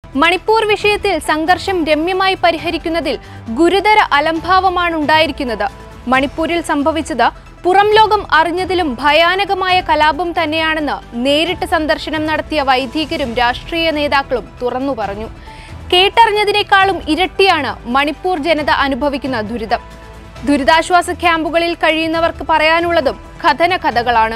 മണിപ്പൂർ വിഷയത്തിൽ സംഘർഷം രമ്യമായി പരിഹരിക്കുന്നതിൽ ഗുരുതര അലംഭാവമാണ് ഉണ്ടായിരിക്കുന്നത് മണിപ്പൂരിൽ സംഭവിച്ചത് പുറം ലോകം അറിഞ്ഞതിലും ഭയാനകമായ കലാപം തന്നെയാണെന്ന് നേരിട്ട് സന്ദർശനം നടത്തിയ വൈദികരും രാഷ്ട്രീയ നേതാക്കളും തുറന്നു പറഞ്ഞു കേട്ടറിഞ്ഞതിനേക്കാളും ഇരട്ടിയാണ് മണിപ്പൂർ ജനത അനുഭവിക്കുന്ന ദുരിതം ദുരിതാശ്വാസ ക്യാമ്പുകളിൽ കഴിയുന്നവർക്ക് പറയാനുള്ളതും കഥന കഥകളാണ്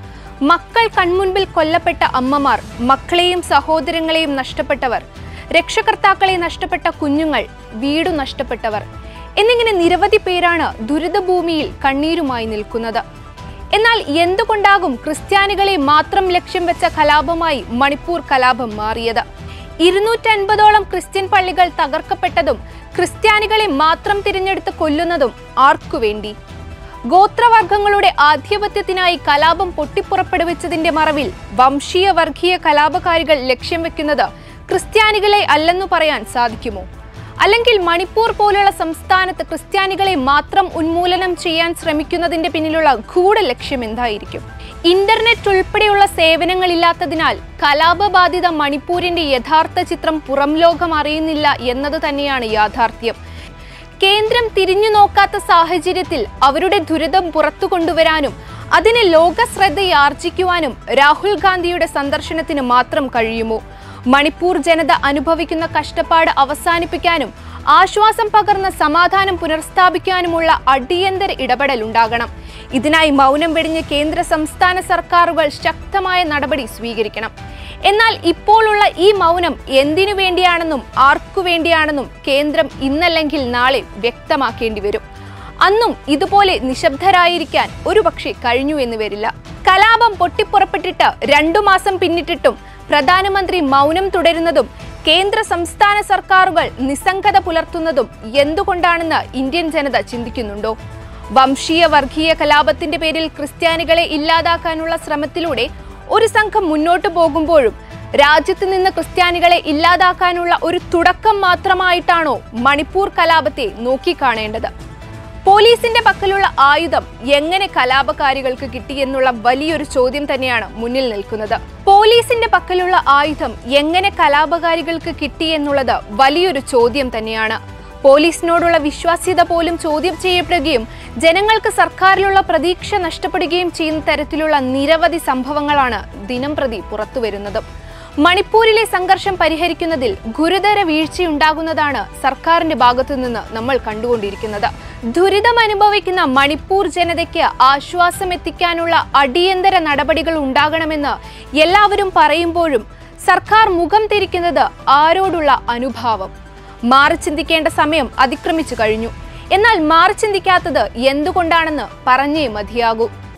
മക്കൾ കൺമുൻപിൽ കൊല്ലപ്പെട്ട അമ്മമാർ മക്കളെയും സഹോദരങ്ങളെയും നഷ്ടപ്പെട്ടവർ രക്ഷകർത്താക്കളെ നഷ്ടപ്പെട്ട കുഞ്ഞുങ്ങൾ വീടു നഷ്ടപ്പെട്ടവർ എന്നിങ്ങനെ നിരവധി പേരാണ് ദുരിതഭൂമിയിൽ കണ്ണീരുമായി നിൽക്കുന്നത് എന്നാൽ എന്തുകൊണ്ടാകും ക്രിസ്ത്യാനികളെ മാത്രം ലക്ഷ്യം വെച്ച കലാപമായി മണിപ്പൂർ കലാപം മാറിയത് ഇരുന്നൂറ്റൻപതോളം ക്രിസ്ത്യൻ പള്ളികൾ തകർക്കപ്പെട്ടതും ക്രിസ്ത്യാനികളെ മാത്രം തിരഞ്ഞെടുത്ത് കൊല്ലുന്നതും ആർക്കു വേണ്ടി ഗോത്രവർഗങ്ങളുടെ ആധിപത്യത്തിനായി കലാപം പൊട്ടിപ്പുറപ്പെടുവിച്ചതിന്റെ മറവിൽ വംശീയ വർഗീയ കലാപകാരികൾ ലക്ഷ്യം വെക്കുന്നത് ക്രിസ്ത്യാനികളെ അല്ലെന്നു പറയാൻ സാധിക്കുമോ അല്ലെങ്കിൽ മണിപ്പൂർ പോലുള്ള സംസ്ഥാനത്ത് ക്രിസ്ത്യാനികളെ മാത്രം ഉന്മൂലനം ചെയ്യാൻ ശ്രമിക്കുന്നതിന്റെ പിന്നിലുള്ള ഗൂഢ ലക്ഷ്യം എന്തായിരിക്കും ഇന്റർനെറ്റ് ഉൾപ്പെടെയുള്ള സേവനങ്ങളില്ലാത്തതിനാൽ കലാപബാധിത മണിപ്പൂരിന്റെ യഥാർത്ഥ ചിത്രം പുറം ലോകം അറിയുന്നില്ല എന്നത് തന്നെയാണ് യാഥാർത്ഥ്യം കേന്ദ്രം തിരിഞ്ഞു നോക്കാത്ത സാഹചര്യത്തിൽ അവരുടെ ദുരിതം പുറത്തു കൊണ്ടുവരാനും അതിന് ലോക ശ്രദ്ധയാർജിക്കുവാനും രാഹുൽ ഗാന്ധിയുടെ സന്ദർശനത്തിന് മാത്രം കഴിയുമോ മണിപ്പൂർ ജനത അനുഭവിക്കുന്ന കഷ്ടപ്പാട് അവസാനിപ്പിക്കാനും ആശ്വാസം പകർന്ന സമാധാനം പുനഃസ്ഥാപിക്കാനുമുള്ള അടിയന്തര ഇടപെടൽ ഉണ്ടാകണം ഇതിനായി മൗനം വെടിഞ്ഞ് കേന്ദ്ര സംസ്ഥാന സർക്കാരുകൾ ശക്തമായ നടപടി സ്വീകരിക്കണം എന്നാൽ ഇപ്പോഴുള്ള ഈ മൗനം എന്തിനു വേണ്ടിയാണെന്നും ആർക്കു വേണ്ടിയാണെന്നും കേന്ദ്രം ഇന്നല്ലെങ്കിൽ നാളെ വ്യക്തമാക്കേണ്ടി വരും അന്നും ഇതുപോലെ നിശബ്ദരായിരിക്കാൻ ഒരുപക്ഷെ കഴിഞ്ഞു എന്ന് വരില്ല കലാപം പൊട്ടിപ്പുറപ്പെട്ടിട്ട് രണ്ടു മാസം പിന്നിട്ടിട്ടും പ്രധാനമന്ത്രി മൗനം തുടരുന്നതും കേന്ദ്ര സംസ്ഥാന സർക്കാരുകൾ നിസ്സംഗത പുലർത്തുന്നതും എന്തുകൊണ്ടാണെന്ന് ഇന്ത്യൻ ജനത ചിന്തിക്കുന്നുണ്ടോ വംശീയ വർഗീയ കലാപത്തിന്റെ പേരിൽ ക്രിസ്ത്യാനികളെ ഇല്ലാതാക്കാനുള്ള ശ്രമത്തിലൂടെ ഒരു സംഘം മുന്നോട്ടു പോകുമ്പോഴും രാജ്യത്ത് നിന്ന് ക്രിസ്ത്യാനികളെ ഇല്ലാതാക്കാനുള്ള ഒരു തുടക്കം മാത്രമായിട്ടാണോ മണിപ്പൂർ കലാപത്തെ നോക്കിക്കാണേണ്ടത് പോലീസിന്റെ പക്കലുള്ള ആയുധം എങ്ങനെ കലാപകാരികൾക്ക് കിട്ടി എന്നുള്ള വലിയൊരു ചോദ്യം തന്നെയാണ് മുന്നിൽ നിൽക്കുന്നത് പോലീസിന്റെ പക്കലുള്ള ആയുധം എങ്ങനെ കലാപകാരികൾക്ക് കിട്ടി എന്നുള്ളത് വലിയൊരു ചോദ്യം തന്നെയാണ് പോലീസിനോടുള്ള വിശ്വാസ്യത പോലും ചോദ്യം ചെയ്യപ്പെടുകയും ജനങ്ങൾക്ക് സർക്കാരിലുള്ള പ്രതീക്ഷ നഷ്ടപ്പെടുകയും ചെയ്യുന്ന തരത്തിലുള്ള നിരവധി സംഭവങ്ങളാണ് ദിനം പ്രതി പുറത്തുവരുന്നത് മണിപ്പൂരിലെ സംഘർഷം പരിഹരിക്കുന്നതിൽ ഗുരുതര വീഴ്ചയുണ്ടാകുന്നതാണ് സർക്കാരിന്റെ ഭാഗത്തു നിന്ന് നമ്മൾ കണ്ടുകൊണ്ടിരിക്കുന്നത് ദുരിതം അനുഭവിക്കുന്ന മണിപ്പൂർ ജനതയ്ക്ക് ആശ്വാസം എത്തിക്കാനുള്ള അടിയന്തര നടപടികൾ ഉണ്ടാകണമെന്ന് എല്ലാവരും പറയുമ്പോഴും സർക്കാർ മുഖം തിരിക്കുന്നത് ആരോടുള്ള അനുഭാവം മാറി ചിന്തിക്കേണ്ട സമയം അതിക്രമിച്ചു കഴിഞ്ഞു എന്നാൽ മാറി ചിന്തിക്കാത്തത് എന്തുകൊണ്ടാണെന്ന് പറഞ്ഞേ മതിയാകൂ